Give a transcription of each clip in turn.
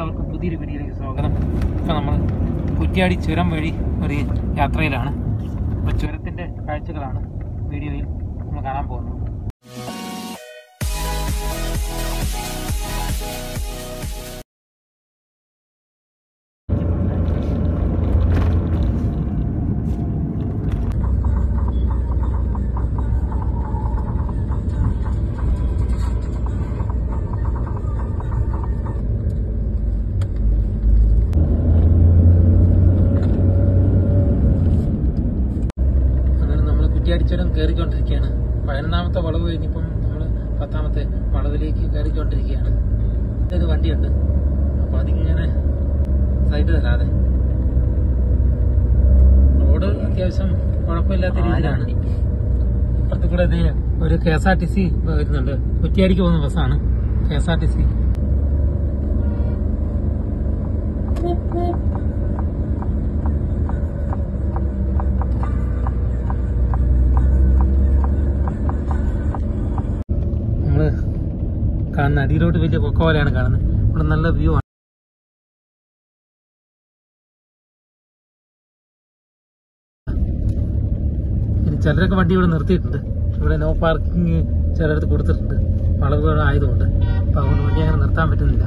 എല്ലാവർക്കും പുതിയൊരു വീഡിയോയിലേക്ക് സ്വാഗതം ഇപ്പം നമ്മൾ കുറ്റ്യാടി ചുരം വഴി ഒരു യാത്രയിലാണ് അപ്പോൾ ചുരത്തിൻ്റെ കാഴ്ചകളാണ് വീഡിയോയിൽ നമ്മൾ കാണാൻ പോകുന്നത് അങ്ങനെ നമ്മൾ കുറ്റ്യാടി ചുരം കയറിക്കൊണ്ടിരിക്കുകയാണ് പതിനൊന്നാമത്തെ വളവ് കഴിഞ്ഞിപ്പം നമ്മൾ പത്താമത്തെ വളവിലേക്ക് കയറിക്കൊണ്ടിരിക്കുകയാണ് ഒരു വണ്ടിയുണ്ട് അപ്പോൾ അതിങ്ങനെ സൈഡ് തരാതെ റോഡ് അത്യാവശ്യം കുഴപ്പമില്ലാത്ത രീതിയിലാണ് ഇപ്പുറത്ത് കൂടെ ദേ ഒരു K S R T C വരുന്നുണ്ട് കുറ്റ്യാടിക്ക് പോകുന്ന ബസ്സാണ് K S R T C നമ്മള് കാണുന്ന അടിയിലോട്ട് വലിയ കൊക്ക പോലെയാണ് കാണുന്നത് ഇവിടെ നല്ല വ്യൂ ആണ് ഇനി ചിലരൊക്കെ വണ്ടി ഇവിടെ നിർത്തിയിട്ടുണ്ട് ഇവിടെ നോ പാർക്കിംഗ് ചിലടത്ത് കൊടുത്തിട്ടുണ്ട് വളവുകൾ ആയതുകൊണ്ട് അപ്പൊ അതുകൊണ്ട് വണ്ടി അങ്ങനെ നിർത്താൻ പറ്റുന്നില്ല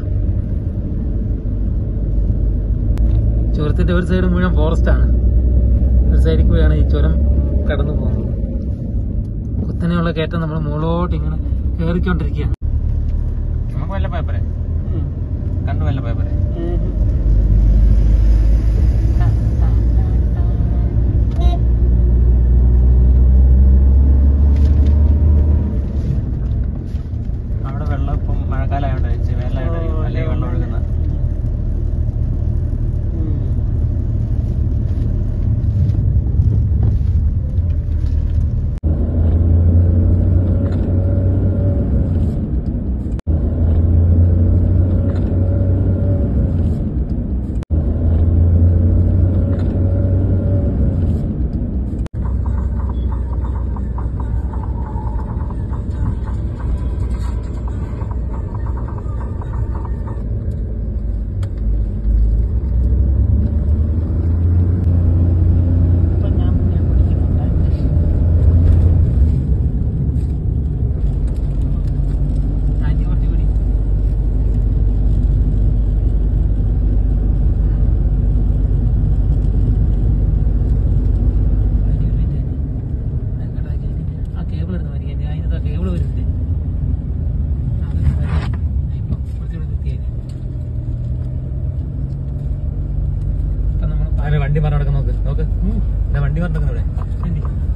ചുരത്തിന്റെ ഒരു സൈഡ് മുഴുവൻ ഫോറസ്റ്റ് ആണ് ഒരു സൈഡിൽ കൂടിയാണ് ഈ ചുരം കടന്നു പോകുന്നത് കുത്തനെയുള്ള കയറ്റം നമ്മൾ മുകളോട്ട് ഇങ്ങനെ കയറിക്കൊണ്ടിരിക്കുകയാണ് നമുക്ക് വല്ല പേപ്പറെ കണ്ടു വല്ല പേപ്പറെ അവിടെ വെള്ളം ഇപ്പം മഴക്കാലമായോണ്ട് വെച്ച് വേനലായോണ്ടായിരിക്കും അല്ലെങ്കിൽ വെള്ളം ഒഴുകുന്ന ആന്റി കുറച്ച് കൂടി ആ കേബിൾ എടുത്ത് മതി അതിനകത്ത് ആ കേബിൾ വരുന്നുണ്ട് അതൊക്കെ മതി. ഇപ്പം കുറച്ചുകൂടി വൃത്തിയായി ഇപ്പം നമ്മൾ വണ്ടി പറഞ്ഞു നടക്കുന്ന നോക്ക് നോക്ക് ഇതാ വണ്ടി പറഞ്ഞു നടക്കുന്ന ഇവിടെ